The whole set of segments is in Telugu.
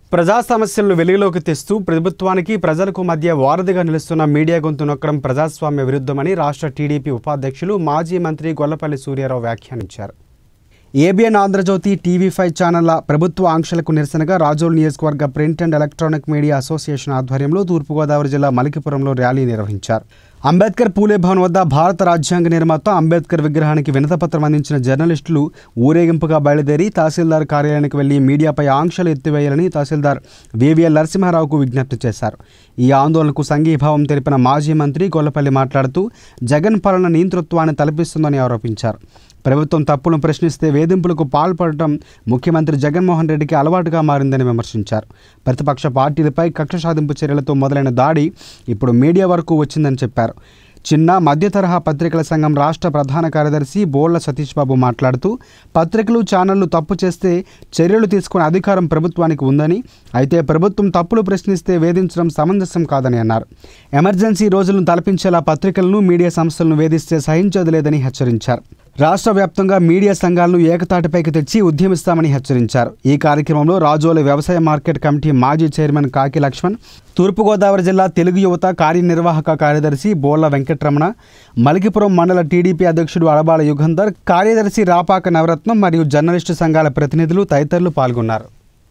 ప్రజా సమస్యలను వెలుగులోకి తెస్తూ ప్రభుత్వానికి ప్రజలకు మధ్య వారధిగా నిలుస్తున్న మీడియా గొంతు నొక్కడం ప్రజాస్వామ్య విరుద్ధమని రాష్ట్ర టీడీపీ ఉపాధ్యక్షులు మాజీ మంత్రి గొల్లపల్లి సూర్యారావు వ్యాఖ్యానించారు ఏబిఎన్ ఆంధ్రజ్యోతి టీవీ ఫైవ్ ఛానళ్ల ప్రభుత్వ ఆంక్షలకు నిరసనగా రాజోల్ నియోజకవర్గ print and electronic media association ఆధ్వర్యంలో తూర్పుగోదావరి జిల్లా మలికిపురంలో ర్యాలీ నిర్వహించారు అంబేద్కర్ పూలే భవన్ వద్ద భారత రాజ్యాంగ నిర్మాత అంబేద్కర్ విగ్రహానికి వినతపత్రం అందించిన జర్నలిస్టులు ఊరేగింపుగా బయలుదేరి తహసీల్దార్ కార్యాలయానికి వెళ్లి మీడియాపై ఆంక్షలు ఎత్తివేయాలని తహసీల్దార్ వివిఎల్ నరసింహారావుకు విజ్ఞప్తి చేశారు ఈ ఆందోళనకు సంఘీభావం తెలిపిన మాజీ మంత్రి గొల్లపల్లి మాట్లాడుతూ జగన్ పాలన నియంతృత్వాన్ని తలపిస్తుందని ఆరోపించారు ప్రభుత్వం తప్పులను ప్రశ్నిస్తే వేధింపులకు పాల్పడటం ముఖ్యమంత్రి జగన్మోహన్ రెడ్డికి అలవాటుగా మారిందని విమర్శించారు ప్రతిపక్ష పార్టీలపై కక్ష సాధింపు చర్యలతో మొదలైన దాడి ఇప్పుడు మీడియా వరకు వచ్చిందని చెప్పారు చిన్న మధ్య తరహా పత్రికల సంఘం రాష్ట్ర ప్రధాన కార్యదర్శి బోళ్ల సతీష్ బాబు మాట్లాడుతూ పత్రికలు ఛానళ్లు తప్పు చేస్తే చర్యలు తీసుకునే అధికారం ప్రభుత్వానికి ఉందని అయితే ప్రభుత్వం తప్పులు ప్రశ్నిస్తే వేధించడం సమంజసం కాదని అన్నారు ఎమర్జెన్సీ రోజులను తలపించేలా పత్రికలను మీడియా సంస్థలను వేధిస్తే సహించేది లేదని హెచ్చరించారు రాష్ట్ర వ్యాప్తంగా మీడియా సంఘాలను ఏకతాటిపైకి తెచ్చి ఉద్యమిస్తామని హెచ్చరించారు ఈ కార్యక్రమంలో రాజోలి వ్యవసాయ మార్కెట్ కమిటీ మాజీ చైర్మన్ కాకి లక్ష్మణ్ తూర్పుగోదావరి జిల్లా తెలుగు యువత కార్యనిర్వాహక కార్యదర్శి బోళ్ల వెంకట్రమణ మలికిపురం మండల టీడీపీ అధ్యక్షుడు అడబాల యుగంధర్ కార్యదర్శి రాపాక నవరత్నం మరియు జర్నలిస్టు సంఘాల ప్రతినిధులు తదితరులు పాల్గొన్నారు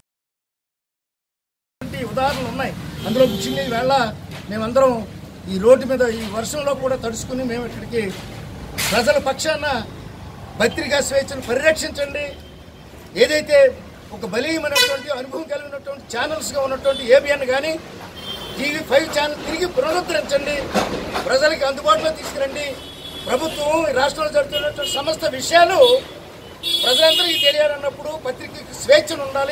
ఇలాంటి ఉదాహరణలు ఉన్నాయి అందులో ముఖ్యంగా ఈవేళ మేమందరం ఈ రోడ్డు మీద ఈ వర్షంలో కూడా తడుచుకుని మేము ఇక్కడికి ప్రజల పక్షాన పత్రికా స్వేచ్ఛను పరిరక్షించండి ఏదైతే ఒక బలీయమైనటువంటి అనుభవం కలిగినటువంటి ఛానల్స్గా ఉన్నటువంటి ఏబిఎన్ కానీ టీవీ ఫైవ్ ఛానల్ తిరిగి పునరుద్ధరించండి ప్రజలకి అందుబాటులో తీసుకురండి ప్రభుత్వం ఈ రాష్ట్రంలో జరుగుతున్నటువంటి సమస్త విషయాలు ప్రజలందరికీ తెలియాలన్నప్పుడు పత్రికకి స్వేచ్ఛను ఉండాలి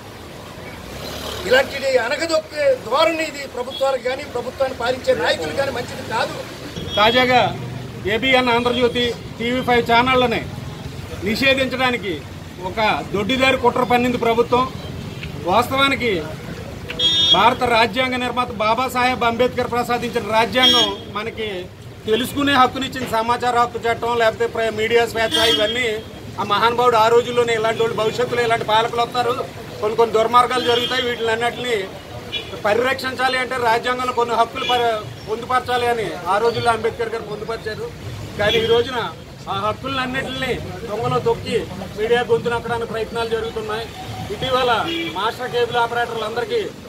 ఇలాంటి అనగదొక్కే ధోరణి ఇది ప్రభుత్వాలకు కానీ ప్రభుత్వాన్ని పాలించే నాయకులు కానీ మంచిది కాదు తాజాగా ఏబిఎన్ ఆంధ్రజ్యోతి టీవీ ఫైవ్ ఛానళ్లని నిషేధించడానికి ఒక దొడ్డిదారి కుట్ర పన్నింది ప్రభుత్వం వాస్తవానికి భారత రాజ్యాంగ నిర్మాత బాబాసాహెబ్ అంబేద్కర్ ప్రసాదించిన రాజ్యాంగం మనకి తెలుసుకునే హక్కునిచ్చిన సమాచార హక్కు చట్టం లేకపోతే ప్ర- మీడియా స్వేచ్ఛ ఇవన్నీ ఆ మహానుభావుడు ఆ రోజుల్లోనే ఇలాంటి వాళ్ళు భవిష్యత్తులో ఇలాంటి పాలకులు వస్తారు కొన్ని కొన్ని దుర్మార్గాలు జరుగుతాయి వీటిని అన్నిటిని పరిరక్షించాలి అంటే రాజ్యాంగంలో కొన్ని హక్కులు పరి- పొందుపరచాలి అని ఆ రోజుల్లో అంబేద్కర్ గారు పొందుపరిచారు కానీ ఈ రోజున ఆ హక్కులన్నింటినీ దొంగలో తొక్కి మీడియా గొంతు నక్కడానికి ప్రయత్నాలు జరుగుతున్నాయి ఇటీవల మాస్టర్ కేబుల్ ఆపరేటర్లందరికీ